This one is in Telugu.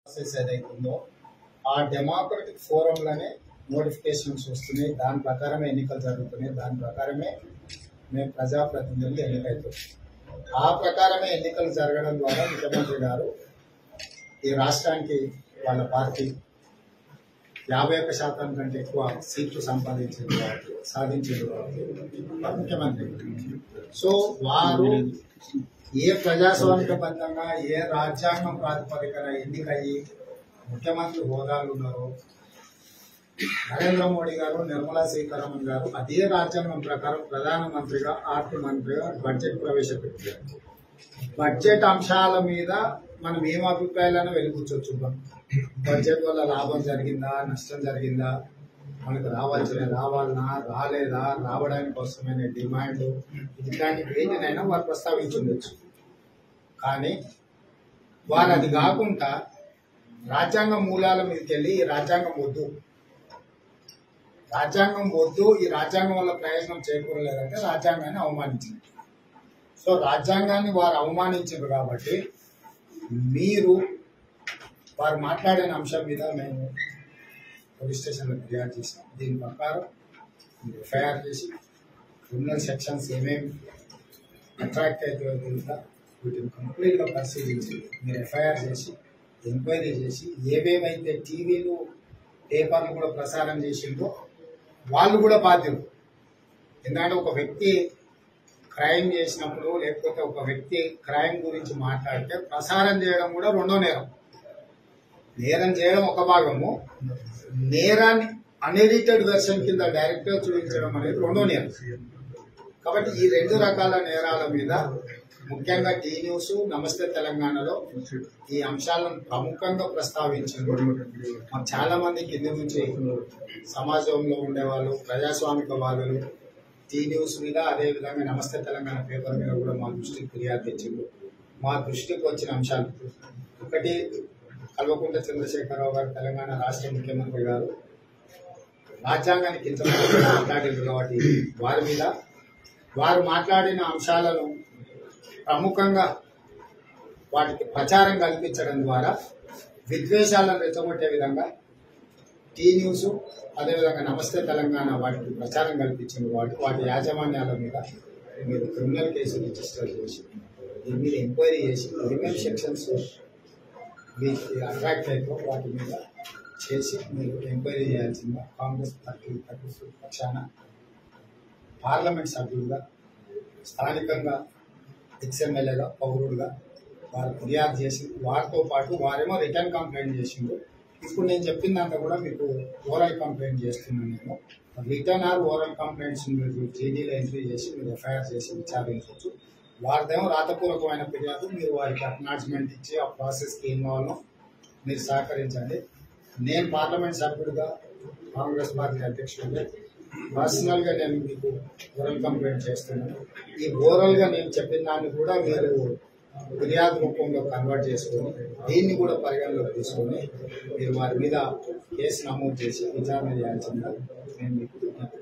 ప్రాసెస్ ఏదైతే ఉందో ఆ డెమోక్రటిక్ ఫోరంలోనే నోటిఫికేషన్స్ వస్తున్నాయి దాని ప్రకారమే ఎన్నికలు జరుగుతున్నాయి దాని ప్రకారమే మేము ప్రజాప్రతినిధులు ఎన్నికవుతాం ఆ ప్రకారమే ఎన్నికలు జరగడం ద్వారా ముఖ్యమంత్రి గారు ఈ రాష్ట్రానికి వాళ్ళ పార్టీ యాభై ఒక్క శాతం కంటే ఎక్కువ సీట్లు సంపాదించింది కాబట్టి సాధించింది కాబట్టి వారు ముఖ్యమంత్రి సో వారు ఏ ప్రజాస్వామికబద్ధంగా ఏ రాజ్యాంగం ప్రాతిపదికన ఎన్నికయ్యి ముఖ్యమంత్రి హోదాలు ఉన్నారో నరేంద్ర మోడీ గారు నిర్మలా సీతారామన్ గారు అదే రాజ్యాంగం ప్రకారం ప్రధానమంత్రిగా ఆర్థిక మంత్రిగా బడ్జెట్ ప్రవేశపెట్టారు బడ్జెట్ అంశాల మీద మనం ఏం అభిప్రాయాలను వెలిపుచ్చొచ్చుంటాం బడ్జెట్ వల్ల లాభం జరిగిందా నష్టం జరిగిందా మనకు రావాల్సిన రావాలనా రాలేదా రావడానికి కోసమైన డిమాండ్ ఇట్లాంటి వేటినైనా వారు ప్రస్తావించుండొచ్చు కానీ వారు అది కాకుండా రాజ్యాంగ మూలాల మీదకి వెళ్ళి ఈ రాజ్యాంగం వద్దు రాజ్యాంగం వద్దు ఈ రాజ్యాంగం వల్ల ప్రయోజనం చేకూరలేదంటే రాజ్యాంగాన్ని అవమానించింది సో రాజ్యాంగాన్ని వారు అవమానించారు కాబట్టి మీరు వారు మాట్లాడిన అంశం మీద మేము పోలీస్ స్టేషన్లో ఫిర్యాదు చేసాం దీని ప్రకారం మీరు ఎఫ్ఐఆర్ చేసి క్రిమినల్ సెక్షన్స్ ఏమేమి అట్రాక్ట్ అవుతాయో తెలుసా వీటిని కంప్లీట్గా పరిశీలించి మీరు ఎఫ్ఐఆర్ చేసి ఎంక్వైరీ చేసి ఏవేవైతే టీవీలు పేపర్లు కూడా ప్రసారం చేసిందో వాళ్ళు కూడా బాధ్యులు ఎందుకంటే ఒక వ్యక్తి క్రైమ్ చేసినప్పుడు లేకపోతే ఒక వ్యక్తి క్రైమ్ గురించి మాట్లాడితే ప్రసారం చేయడం కూడా రెండో నేరం నేరం చేయడం ఒక భాగము నేరాన్ని అన్ఎడిటెడ్ వెర్షన్ కింద డైరెక్ట్ గా చూపించడం అనేది రెండో నేరం కాబట్టి ఈ రెండు రకాల నేరాల మీద ముఖ్యంగా టీ న్యూస్ నమస్తే తెలంగాణలో ఈ అంశాలను ప్రముఖంగా ప్రస్తావించారు మాకు చాలా మంది కింది నుంచి సమాజంలో ఉండేవాళ్ళు ప్రజాస్వామిక వాదులు టీ న్యూస్ మీద అదే విధంగా నమస్తే తెలంగాణ పేపర్ మీద కూడా మా దృష్టికి ఫిర్యాదు తెచ్చిండు మా దృష్టికి వచ్చిన అంశాలు ఒకటి కల్వకుంట్ల చంద్రశేఖరరావు గారు తెలంగాణ రాష్ట్ర ముఖ్యమంత్రి గారు రాజ్యాంగానికి ఇంత మాట్లాడారు కాబట్టి వారి మీద వారు మాట్లాడిన అంశాలను ప్రముఖంగా వాటికి ప్రచారం కల్పించడం ద్వారా విద్వేషాలను రెచ్చగొట్టే విధంగా టీ న్యూస్ అదేవిధంగా నమస్తే తెలంగాణ వాటికి ప్రచారం కల్పించింది వాటి వాటి యాజమాన్యాల మీద మీరు క్రిమినల్ కేసు రిజిస్టర్ చేసి దీని మీద ఎంక్వైరీ చేసి ఏమేమి సెక్షన్స్ వీటికి అట్రాక్ట్ అయితే వాటి మీద చేసి మీరు ఎంక్వైరీ చేయాల్సిందిగా కాంగ్రెస్ పార్టీ పార్టీ పక్షాన పార్లమెంట్ సభ్యులుగా స్థానికంగా ఎక్స్ఎమ్మెల్యేగా పౌరుడుగా వారు ఫిర్యాదు చేసి వారితో పాటు వారేమో రిటర్న్ కంప్లైంట్ చేసిండు ఇప్పుడు నేను చెప్పిందంతా కూడా మీకు ఓరల్ కంప్లైంట్ చేస్తున్నాను నేను రిటర్న్ ఆర్ ఓరల్ కంప్లైంట్స్ మీరు జీడీలో ఎంట్రీ చేసి మీరు ఎఫ్ఐఆర్ చేసి విచారించవచ్చు వారిదేమో రాతపూర్వకమైన ఫిర్యాదు మీరు వారికి అక్నాలజ్మెంట్ ఇచ్చి ఆ ప్రాసెస్కి ఏం కావాలో మీరు సహకరించండి నేను పార్లమెంట్ సభ్యుడిగా కాంగ్రెస్ పార్టీ అధ్యక్షుడిగా పర్సనల్ గా నేను మీకు ఓరల్ కంప్లైంట్ చేస్తున్నాను ఈ ఓరల్ గా నేను చెప్పిన దాన్ని కూడా మీరు ఫిర్యాదు రూపంలో కన్వర్ట్ చేసుకొని దీన్ని కూడా పరిగణలోకి తీసుకొని మీరు వారి మీద కేసు నమోదు చేసి విచారణ చేయాల్సిందిగా నేను మీకు విజ్ఞప్తి